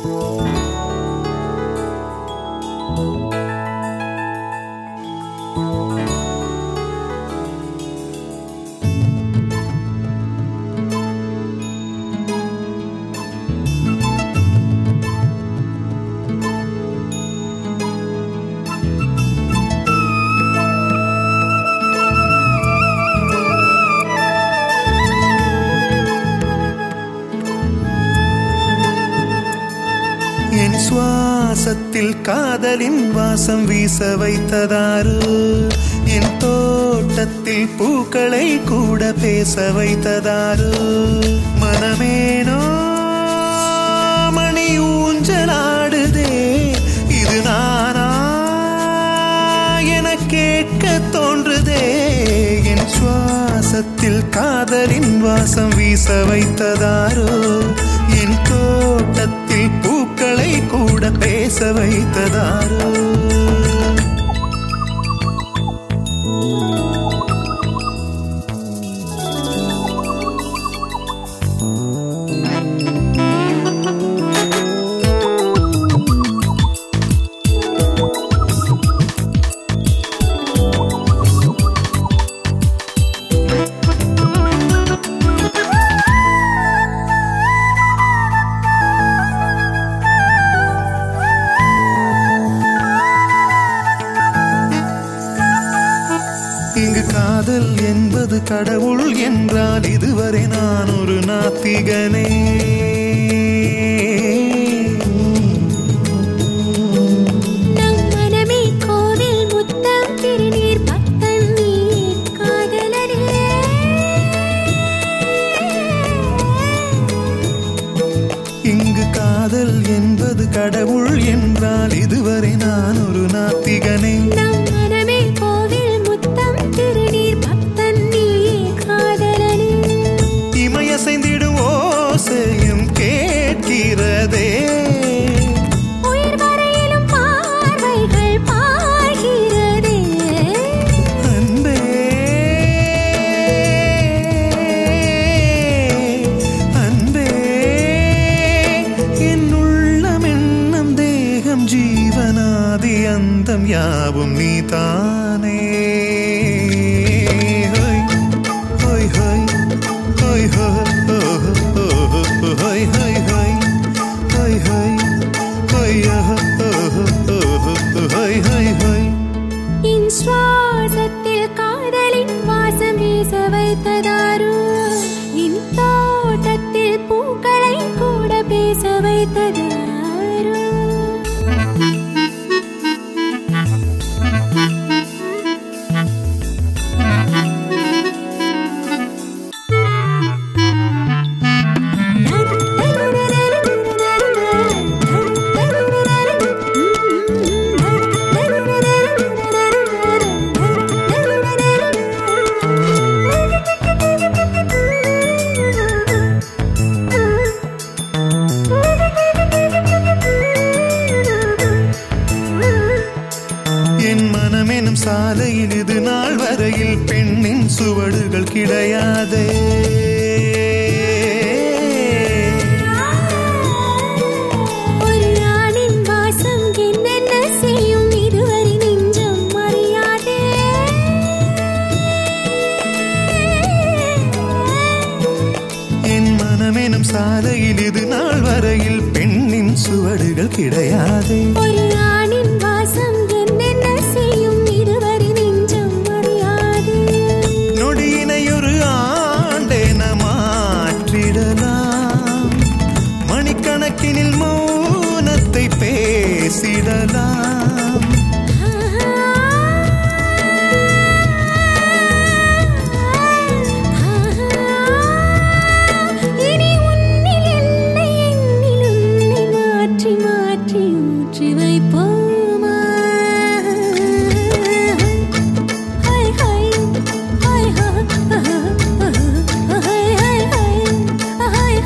என் சுவாசத்தில் காதலின் வாசம் வீச வைத்ததாரு என் தோட்டத்தில் பூக்களை கூட பேச வைத்ததாரு மனமேனோ மணி ஊஞ்சலாடுதே இது நானா என கேட்க தோன்றுதே என் சுவாசத்தில் காதலின் வாசம் வீச வைத்ததாரோ என் தோட்டத்தில் பூக்களை கூட பேச வைத்ததாரோ இங்கு காதல் என்பது கடவுள் என்றால் இதுவரை நான் ஒரு நாத்திகனே நம் மனமே கோவில் முத்தம் திருநீர் பக்தன் நீ காதலரே இங்கு காதல் என்பது கடவுள் என்றால் இதுவரை நான் ஒரு நாத்திகனே நம் மனமே கோவில் முத்தம் திருநீர் பக்தன் நீ காதலரே இமையசைந்திடும் ஓசையும் கேட்கிறதே உயிர் வரையிலும் பார்வைகள் பாய்கிறதே அன்பே அன்பே என் உள்ளம் எண்ணம் தேகம் ஜீவனாதி அந்தம் யாவும் நீதானே ஹோய் ஹோய் ஹோய் ஹோய் ஹோய் ஹோய் ஹோய் ஹோய் ஹோய் ஹோய் ஹோய் ஹோய் ஹோய் என் சுவாசத்தில் காதலின் வாசம் வீச வைத்ததாரு என் தோட்டத்தில் பூக்களை கூட பேச வைத்ததாரு என் மனமெனும் சாலையில் இது நாள் வரையில் பெண்ணின் சுவடுகள் கிடையாதே ஒரு நாளின் வாசம் என்னென்ன செய்யும் இதுவரை நெஞ்சம் அறியாதே என் மனமெனும் சாலையில் இது நாள் வரையில் பெண்ணின் சுவடுகள் கிடையாதே ஒரு நாளின் வாசம் என்னென்ன செய்யும் இதுவரை நெஞ்சம் அறியாதே நொடியினை ஒரு ஆண்டென மாற்றிடலாம் மணிக்கணக்கினில் மௌனத்தை பேசிடலாம் இனி உன்னில் என்னை என்னில் உன்னை மாற்றி மாற்றி ஊற்றி வைப்போமா hi hi hi hi hi hi hi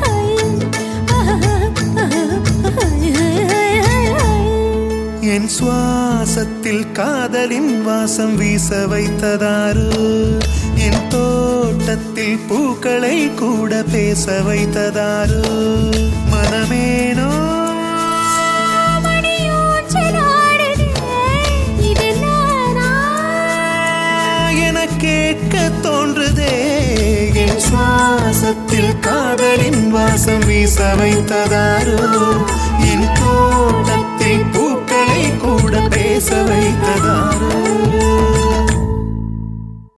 hi hi என் சுவாசத்தில் காதலின் வாசம் வீச வைத்ததாரு என் தோட்டத்தில் பூக்களை கூட பேச வைத்ததாரு மனமேனோ சுவாசத்தில் காதலின் வாசம் வீச வைத்ததாரோ